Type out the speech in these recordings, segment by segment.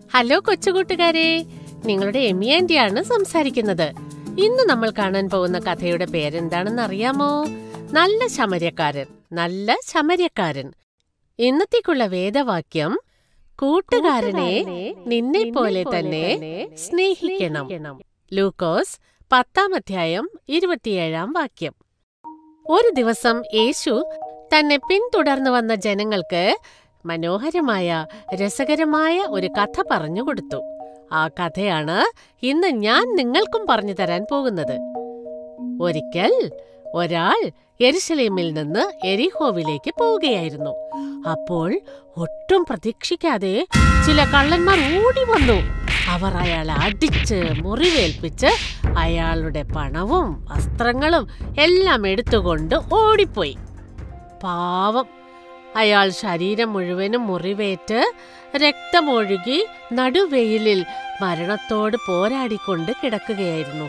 hello കൊച്ചുകൂട്ടുകാരെ നിങ്ങളുടെ Amy ആന്റിയാണ് സംസാരിക്കുന്നത് ഇന്ന് നമ്മൾ കാണാൻ പോകുന്ന കഥയുടെ പേരെന്താണെന്ന് അറിയാമോ നല്ല ശമര്യക്കാരൻ നല്ല ശമര്യക്കാരൻ ഇന്നത്തേക്കുള്ള വേദവാക്യം കൂട്ടുകാരനെ നിന്നെ പോലെ തന്നെ സ്നേഹിക്കണം ലൂക്കോസ് പത്താം അധ്യായം ഇരുപത്തിയേഴാം വാക്യം ഒരു ദിവസം യേശു തന്നെ പിന്തുടർന്നു വന്ന ജനങ്ങൾക്ക് മനോഹരമായ രസകരമായ ഒരു കഥ പറഞ്ഞു കൊടുത്തു ആ കഥയാണ് ഇന്ന് ഞാൻ നിങ്ങൾക്കും പറഞ്ഞു തരാൻ പോകുന്നത് ഒരിക്കൽ ഒരാൾ എരുശലേമിൽ നിന്ന് എരിഹോവിലേക്ക് പോവുകയായിരുന്നു അപ്പോൾ ഒട്ടും പ്രതീക്ഷിക്കാതെ ചില കള്ളന്മാർ ഓടി വന്നു അവർ അയാളെ അടിച്ച് മുറിവേൽപ്പിച്ച് അയാളുടെ പണവും വസ്ത്രങ്ങളും എല്ലാം എടുത്തുകൊണ്ട് ഓടിപ്പോയി പാവം അയാൾ ശരീരം മുഴുവനും മുറിവേറ്റ് രക്തമൊഴുകി നടുവെയിലിൽ മരണത്തോട് പോരാടിക്കൊണ്ട് കിടക്കുകയായിരുന്നു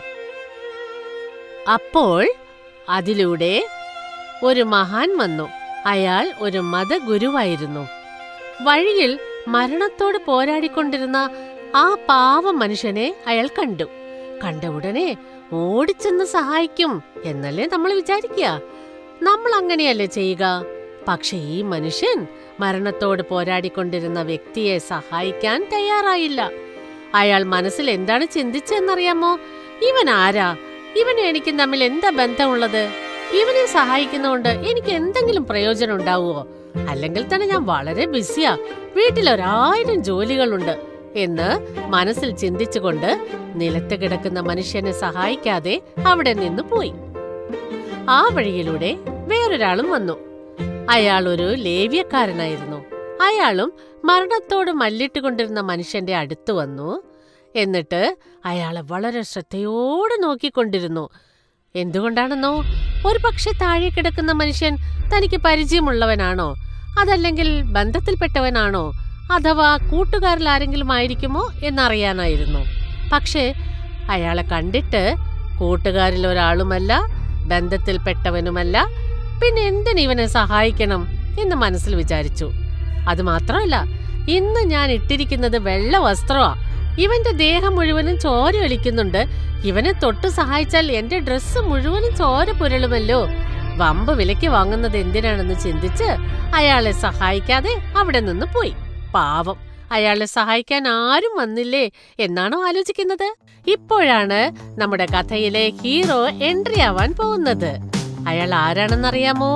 അപ്പോൾ അതിലൂടെ ഒരു മഹാൻ വന്നു അയാൾ ഒരു മതഗുരുവായിരുന്നു വഴിയിൽ മരണത്തോട് പോരാടിക്കൊണ്ടിരുന്ന ആ പാവ മനുഷ്യനെ അയാൾ കണ്ടു കണ്ട ഉടനെ ഓടിച്ചെന്ന് സഹായിക്കും എന്നല്ലേ നമ്മൾ വിചാരിക്കുക നമ്മൾ അങ്ങനെയല്ലേ ചെയ്യുക പക്ഷെ ഈ മനുഷ്യൻ മരണത്തോട് പോരാടിക്കൊണ്ടിരുന്ന വ്യക്തിയെ സഹായിക്കാൻ തയ്യാറായില്ല അയാൾ മനസ്സിൽ എന്താണ് ചിന്തിച്ചെന്നറിയാമോ ഇവൻ ആരാ ഇവനും എനിക്കും തമ്മിൽ എന്താ ബന്ധമുള്ളത് ഇവനെ സഹായിക്കുന്നതുകൊണ്ട് എനിക്ക് എന്തെങ്കിലും പ്രയോജനം ഉണ്ടാവുമോ അല്ലെങ്കിൽ തന്നെ ഞാൻ വളരെ ബിസിയാ വീട്ടിൽ ഒരായിരം ജോലികളുണ്ട് എന്ന് മനസ്സിൽ ചിന്തിച്ചുകൊണ്ട് നിലത്ത് കിടക്കുന്ന മനുഷ്യനെ സഹായിക്കാതെ അവിടെ നിന്ന് പോയി ആ വഴിയിലൂടെ വേറൊരാളും വന്നു അയാൾ ഒരു ലേവ്യക്കാരനായിരുന്നു അയാളും മരണത്തോട് മല്ലിട്ടുകൊണ്ടിരുന്ന മനുഷ്യന്റെ അടുത്ത് വന്നു എന്നിട്ട് അയാളെ വളരെ ശ്രദ്ധയോടെ നോക്കിക്കൊണ്ടിരുന്നു എന്തുകൊണ്ടാണെന്നോ ഒരു പക്ഷെ താഴെ കിടക്കുന്ന മനുഷ്യൻ തനിക്ക് പരിചയമുള്ളവനാണോ അതല്ലെങ്കിൽ ബന്ധത്തിൽപ്പെട്ടവനാണോ അഥവാ കൂട്ടുകാരിൽ ആരെങ്കിലും ആയിരിക്കുമോ എന്നറിയാനായിരുന്നു പക്ഷേ അയാളെ കണ്ടിട്ട് കൂട്ടുകാരിൽ ഒരാളുമല്ല ബന്ധത്തിൽപ്പെട്ടവനുമല്ല പിന്നെ എന്തിന് ഇവനെ സഹായിക്കണം എന്ന് മനസ്സിൽ വിചാരിച്ചു അതുമാത്രമല്ല ഇന്ന് ഞാൻ ഇട്ടിരിക്കുന്നത് വെള്ള വസ്ത്രമാ ഇവന്റെ ദേഹം മുഴുവനും ചോര ഒലിക്കുന്നുണ്ട് ഇവനെ തൊട്ട് സഹായിച്ചാൽ എന്റെ ഡ്രസ്സ് മുഴുവനും ചോര പുരളുമല്ലോ വമ്പ് വിലയ്ക്ക് വാങ്ങുന്നത് എന്തിനാണെന്ന് ചിന്തിച്ച് അയാളെ സഹായിക്കാതെ അവിടെ നിന്ന് പോയി പാവം അയാളെ സഹായിക്കാൻ ആരും വന്നില്ലേ എന്നാണോ ആലോചിക്കുന്നത് ഇപ്പോഴാണ് നമ്മുടെ കഥയിലെ ഹീറോ എൻട്രി ആവാൻ പോകുന്നത് അയാൾ ആരാണെന്നറിയാമോ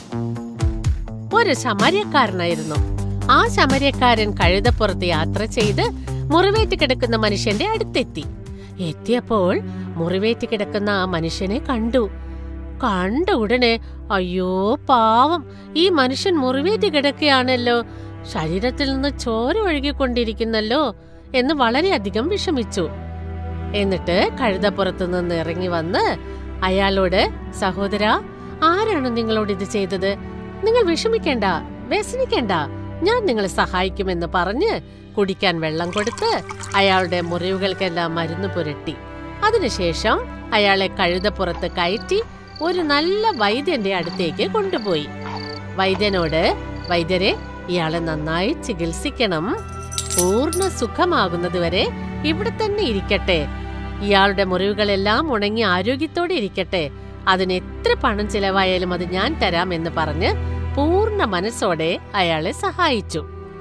ഒരു ശമര്യക്കാരനായിരുന്നു ആ ശമര്യക്കാരൻ കഴുതപ്പുറത്ത് യാത്ര ചെയ്ത് മുറിവേറ്റ് കിടക്കുന്ന മനുഷ്യന്റെ അടുത്തെത്തി എത്തിയപ്പോൾ മുറിവേറ്റ് കിടക്കുന്ന ആ മനുഷ്യനെ കണ്ടു കണ്ട ഉടനെ അയ്യോ പാവം ഈ മനുഷ്യൻ മുറിവേറ്റ് കിടക്കുകയാണല്ലോ ശരീരത്തിൽ നിന്ന് ചോര ഒഴുകിക്കൊണ്ടിരിക്കുന്നല്ലോ എന്ന് വളരെയധികം വിഷമിച്ചു എന്നിട്ട് കഴുതപ്പുറത്തു നിന്ന് ഇറങ്ങി വന്ന് അയാളോട് സഹോദര ആരാണ് നിങ്ങളോട് ഇത് ചെയ്തത് നിങ്ങൾ വിഷമിക്കേണ്ട വ്യസനിക്കേണ്ട ഞാൻ നിങ്ങളെ സഹായിക്കുമെന്ന് പറഞ്ഞ് കുടിക്കാൻ വെള്ളം കൊടുത്ത് അയാളുടെ മുറിവുകൾക്കെല്ലാം മരുന്ന് പുരട്ടി അതിനുശേഷം അയാളെ കഴുതപ്പുറത്ത് കയറ്റി ഒരു നല്ല വൈദ്യന്റെ അടുത്തേക്ക് കൊണ്ടുപോയി വൈദ്യനോട് വൈദ്യരെ ഇയാളെ നന്നായി ചികിത്സിക്കണം പൂർണ്ണ സുഖമാകുന്നതുവരെ ഇവിടെ തന്നെ ഇരിക്കട്ടെ ഇയാളുടെ മുറിവുകളെല്ലാം ഉണങ്ങി ആരോഗ്യത്തോടെ ഇരിക്കട്ടെ അതിന് എത്ര പണം ചിലവായാലും അത് ഞാൻ തരാം എന്ന് പറഞ്ഞ് പൂർണ്ണ മനസ്സോടെ അയാളെ സഹായിച്ചു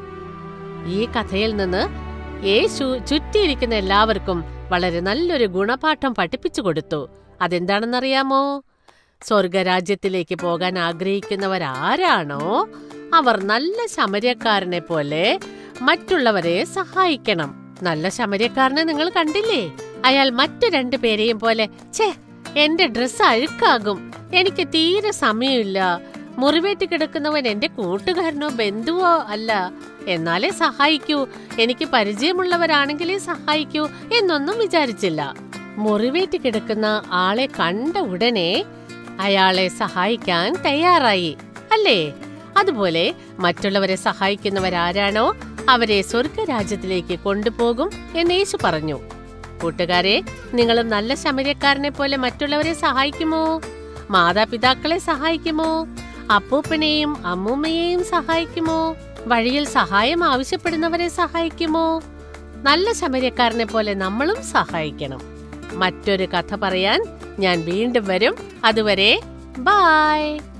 ഈ കഥയിൽ നിന്ന് യേശു ചുറ്റിയിരിക്കുന്ന എല്ലാവർക്കും വളരെ നല്ലൊരു ഗുണപാഠം പഠിപ്പിച്ചു കൊടുത്തു അതെന്താണെന്നറിയാമോ സ്വർഗരാജ്യത്തിലേക്ക് പോകാൻ ആഗ്രഹിക്കുന്നവരാരാണോ അവർ നല്ല ശമര്യക്കാരനെ പോലെ മറ്റുള്ളവരെ സഹായിക്കണം നല്ല ശമര്യക്കാരനെ നിങ്ങൾ കണ്ടില്ലേ അയാൾ മറ്റു രണ്ടു പേരെയും പോലെ ഛേ എന്റെ ഡ്രസ്സ് അഴുക്കാകും എനിക്ക് തീരെ സമയമില്ല മുറിവേറ്റ് കിടക്കുന്നവൻ എന്റെ കൂട്ടുകാരനോ ബന്ധുവോ അല്ല എന്നാലേ സഹായിക്കൂ എനിക്ക് പരിചയമുള്ളവരാണെങ്കിലേ സഹായിക്കൂ എന്നൊന്നും വിചാരിച്ചില്ല മുറിവേറ്റ് കിടക്കുന്ന ആളെ കണ്ട ഉടനെ അയാളെ സഹായിക്കാൻ തയ്യാറായി അല്ലേ അതുപോലെ മറ്റുള്ളവരെ സഹായിക്കുന്നവരാരാണോ അവരെ സ്വർഗരാജ്യത്തിലേക്ക് കൊണ്ടുപോകും എന്ന് യേശു പറഞ്ഞു കൂട്ടുകാരെ നിങ്ങളും നല്ല ശമര്യക്കാരനെ പോലെ മറ്റുള്ളവരെ സഹായിക്കുമോ മാതാപിതാക്കളെ സഹായിക്കുമോ അപ്പൂപ്പനെയും അമ്മൂമ്മയെയും സഹായിക്കുമോ വഴിയിൽ സഹായം ആവശ്യപ്പെടുന്നവരെ സഹായിക്കുമോ നല്ല ശമര്യക്കാരനെ പോലെ നമ്മളും സഹായിക്കണം മറ്റൊരു കഥ പറയാൻ ഞാൻ വീണ്ടും വരും അതുവരെ ബായ്